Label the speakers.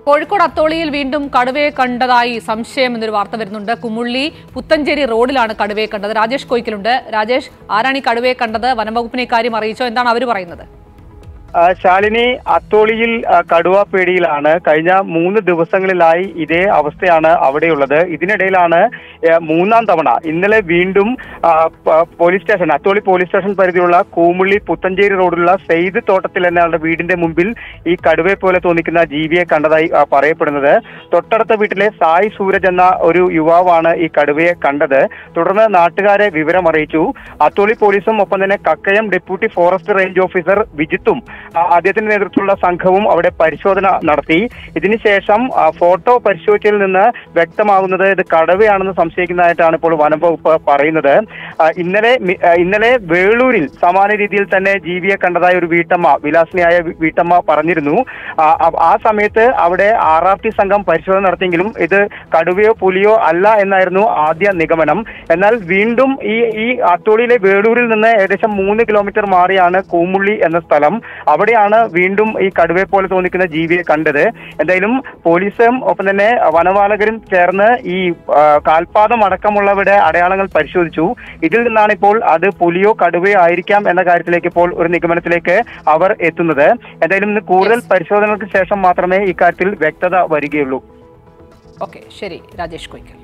Speaker 1: കോഴിക്കോട് അത്തോളിയിൽ വീണ്ടും കടുവയെ കണ്ടതായി സംശയം എന്നൊരു വാർത്ത വരുന്നുണ്ട് കുമുള്ളി പുത്തഞ്ചേരി റോഡിലാണ് കടുവയെ കണ്ടത് രാജേഷ് കോയിക്കലുണ്ട് രാജേഷ് ആരാണ് ഈ കടുവയെ കണ്ടത് വനംവകുപ്പിനെ ഇക്കാര്യം അറിയിച്ചോ എന്താണ് അവർ പറയുന്നത്
Speaker 2: ആ, ശാലിനി അത്തോളിയിൽ ആ, കടുവ പേടിയിലാണ് കഴിഞ്ഞ മൂന്ന് ദിവസങ്ങളിലായി ഇതേ അവസ്ഥയാണ് അവിടെയുള്ളത് ഇതിനിടയിലാണ് ഏ, മൂന്നാം തവണ ഇന്നലെ വീണ്ടും ആ, പ- police station Atholi police station പരിധിയുള്ള കൂമുള്ളി പുത്തഞ്ചേരി റോഡിലുള്ള സെയ്ദ് തോട്ടത്തിൽ എന്നയാളുടെ വീടിന്റെ മുമ്പിൽ ഈ കടുവയെ പോലെ തോന്നിക്കുന്ന ജീവിയെ കണ്ടതായി ആ, പറയപ്പെടുന്നത് തൊട്ടടുത്ത വീട്ടിലെ സായി സൂരജ് എന്ന ഒരു യുവാവാണ് ഈ കടുവയെ കണ്ടത് തുടർന്ന് നാട്ടുകാരെ വിവരം അറിയിച്ചു അത്തോളി പോലീസും ഒപ്പം തന്നെ Kakkayam deputy forest range officer വിജിത്തും ആ, അദ്ദേഹത്തിന്റെ നേതൃത്വത്തിലുള്ള സംഘവും അവിടെ പരിശോധന നടത്തി ഇതിനുശേഷം ആ, ഫോട്ടോ പരിശോധിച്ചതിൽ നിന്ന് വ്യക്തമാകുന്നത് ഇത് കടുവയാണെന്ന് സംശയിക്കുന്നതായിട്ടാണ് ഇപ്പോൾ വനം വകുപ്പ് പറയുന്നത് ആ, ഇന്നലെ മി- ആ, ഇന്നലെ വേളൂരിൽ സമാന രീതിയിൽ തന്നെ ജീവിയെ കണ്ടതായ ഒരു വീട്ടമ്മ വിലാസിനിയായ വി- വീട്ടമ്മ പറഞ്ഞിരുന്നു ആ, ആ- ആ സമയത്ത് അവിടെ ആർ ആർ ടി സംഘം പരിശോധന നടത്തിയെങ്കിലും ഇത് കടുവയോ പുലിയോ അല്ല എന്നായിരുന്നു ആദ്യ നിഗമനം എന്നാൽ വീണ്ടും ഈ ഈ അത്തോളിയിലെ വേളൂരിൽ നിന്ന് ഏകദേശം മൂന്ന് കിലോമീറ്റർ മാറിയാണ് കൂമുള്ളി എന്ന സ്ഥലം അവിടെയാണ് വീണ്ടും ഈ കടുവയെ പോലെ തോന്നിക്കുന്ന ജീവിയെ കണ്ടത് എന്തായാലും പോലീസും ഒപ്പം തന്നെ വനപാലകരും ചേർന്ന് ഈ ആ, കാൽപാദം അടക്കമുള്ളവരുടെ അടയാളങ്ങൾ പരിശോധിച്ചു ഇതിൽ നിന്നാണ് ഇപ്പോൾ അത് പുലിയോ കടുവയോ ആയിരിക്കാം എന്ന കാര്യത്തിലേക്ക് ഇപ്പോൾ ഒരു നിഗമനത്തിലേക്ക് അവർ എത്തുന്നത് എന്തായാലും ഇന്ന് കൂടുതൽ പരിശോധനകൾക്ക് ശേഷം മാത്രമേ ഇക്കാര്യത്തിൽ വ്യക്തത വരികയുള്ളൂ
Speaker 1: ഓക്കെ ശരി രാജേഷ് കോയിക്കൽ